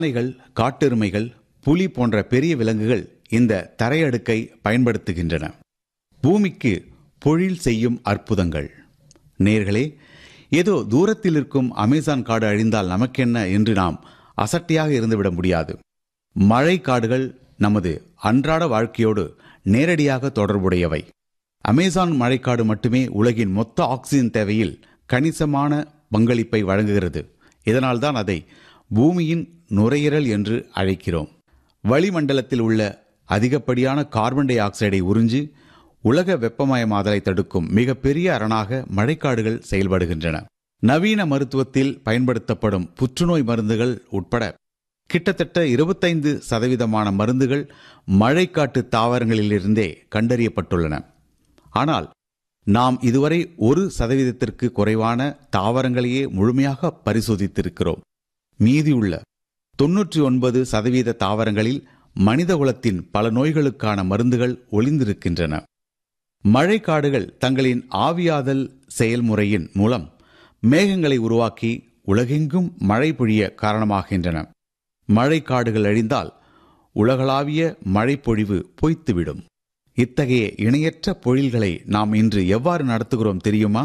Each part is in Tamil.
யானைகள் காட்டெருமைகள் புலி போன்ற பெரிய விலங்குகள் இந்த தரையடுக்கை பயன்படுத்துகின்றன பூமிக்கு பொழில் செய்யும் அற்புதங்கள் நேர்களே ஏதோ தூரத்தில் இருக்கும் அமேசான் காடு அழிந்தால் நமக்கென்ன என்று நாம் அசட்டையாக இருந்துவிட முடியாது மழை காடுகள் நமது அன்றாட வாழ்க்கையோடு நேரடியாக தொடர்புடையவை அமேசான் மழைக்காடு மட்டுமே உலகின் மொத்த ஆக்சிஜன் தேவையில் கணிசமான பங்களிப்பை வழங்குகிறது இதனால்தான் அதை பூமியின் நுரையீரல் என்று அழைக்கிறோம் வளிமண்டலத்தில் உள்ள அதிகப்படியான கார்பன் டை ஆக்சைடை உறிஞ்சி உலக வெப்பமயமாதலை தடுக்கும் மிகப்பெரிய அரணாக மழைக்காடுகள் செயல்படுகின்றன நவீன மருத்துவத்தில் பயன்படுத்தப்படும் புற்றுநோய் மருந்துகள் உட்பட கிட்டத்தட்ட இருபத்தைந்து சதவீதமான மருந்துகள் மழைக்காட்டு தாவரங்களிலிருந்தே கண்டறியப்பட்டுள்ளன ஆனால் நாம் இதுவரை ஒரு சதவீதத்திற்கு குறைவான தாவரங்களையே முழுமையாக பரிசோதித்திருக்கிறோம் மீதியுள்ள தொன்னூற்றி ஒன்பது சதவீத தாவரங்களில் மனிதகுலத்தின் பல நோய்களுக்கான மருந்துகள் ஒளிந்திருக்கின்றன மழைக்காடுகள் தங்களின் ஆவியாதல் செயல்முறையின் மூலம் மேகங்களை உருவாக்கி உலகெங்கும் மழை பொழிய காரணமாகின்றன மழைக்காடுகள் அழிந்தால் உலகளாவிய மழைப்பொழிவு பொய்த்துவிடும் இத்தகைய இணையற்ற பொழில்களை நாம் இன்று எவ்வாறு நடத்துகிறோம் தெரியுமா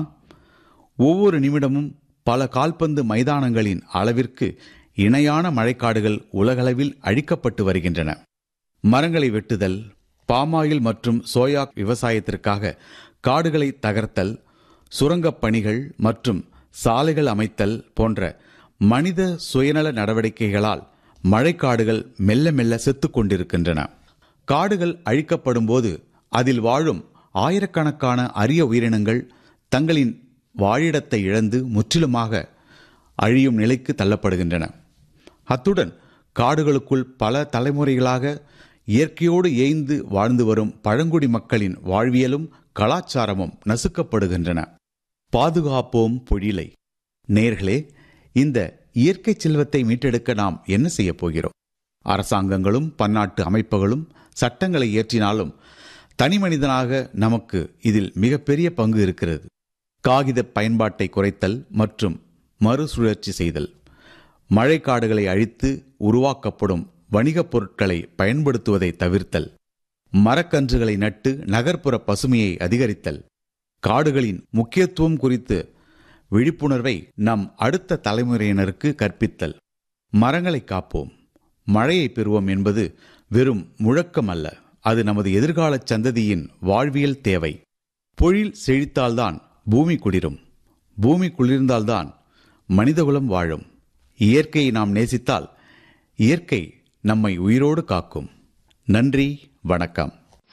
ஒவ்வொரு நிமிடமும் பல கால்பந்து மைதானங்களின் அளவிற்கு இணையான மழைக்காடுகள் உலகளவில் அழிக்கப்பட்டு வருகின்றன மரங்களை வெட்டுதல் பாமாயில் மற்றும் சோயா விவசாயத்திற்காக காடுகளை தகர்த்தல் சுரங்கப் பணிகள் மற்றும் சாலைகள் அமைத்தல் போன்ற மனித சுயநல நடவடிக்கைகளால் மழைக்காடுகள் மெல்ல மெல்ல செத்துக் கொண்டிருக்கின்றன காடுகள் அழிக்கப்படும் போது அதில் வாழும் ஆயிரக்கணக்கான அரிய உயிரினங்கள் தங்களின் வாழிடத்தை இழந்து முற்றிலுமாக அழியும் நிலைக்கு தள்ளப்படுகின்றன அத்துடன் காடுகளுக்குள் பல தலைமுறைகளாக இயற்கையோடு ஏய்ந்து வாழ்ந்து வரும் பழங்குடி மக்களின் வாழ்வியலும் கலாச்சாரமும் நசுக்கப்படுகின்றன பாதுகாப்போம் பொழிலை நேர்களே இந்த இயற்கை செல்வத்தை மீட்டெடுக்க நாம் என்ன செய்யப் போகிறோம் அரசாங்கங்களும் பன்னாட்டு அமைப்புகளும் சட்டங்களை இயற்றினாலும் தனி மனிதனாக நமக்கு இதில் மிகப்பெரிய பங்கு இருக்கிறது காகித பயன்பாட்டை குறைத்தல் மற்றும் மறுசுழற்சி செய்தல் மழைக்காடுகளை அழித்து உருவாக்கப்படும் வணிகப் பொருட்களை பயன்படுத்துவதை தவிர்த்தல் மரக்கன்றுகளை நட்டு நகர்ப்புற பசுமையை அதிகரித்தல் காடுகளின் முக்கியத்துவம் குறித்து விழிப்புணர்வை நம் அடுத்த தலைமுறையினருக்கு கற்பித்தல் மரங்களை காப்போம் மழையை பெறுவோம் என்பது வெறும் முழக்கம் அல்ல அது நமது எதிர்கால சந்ததியின் வாழ்வியல் தேவை பொழில் செழித்தால்தான் பூமி குளிரும் பூமி குளிர்ந்தால்தான் மனிதகுலம் வாழும் இயற்கையை நாம் நேசித்தால் இயற்கை நம்மை உயிரோடு காக்கும் நன்றி வணக்கம்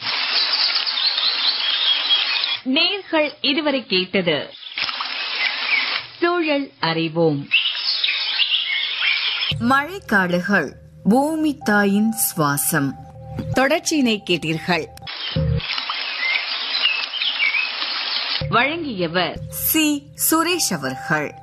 நேர்கள் இதுவரை கேட்டது சூழல் அறிவோம் மழைக்காடுகள் பூமி தாயின் சுவாசம் தொடர்ச்சியினை கேட்டீர்கள் வழங்கியவர் சி சுரேஷ் அவர்கள்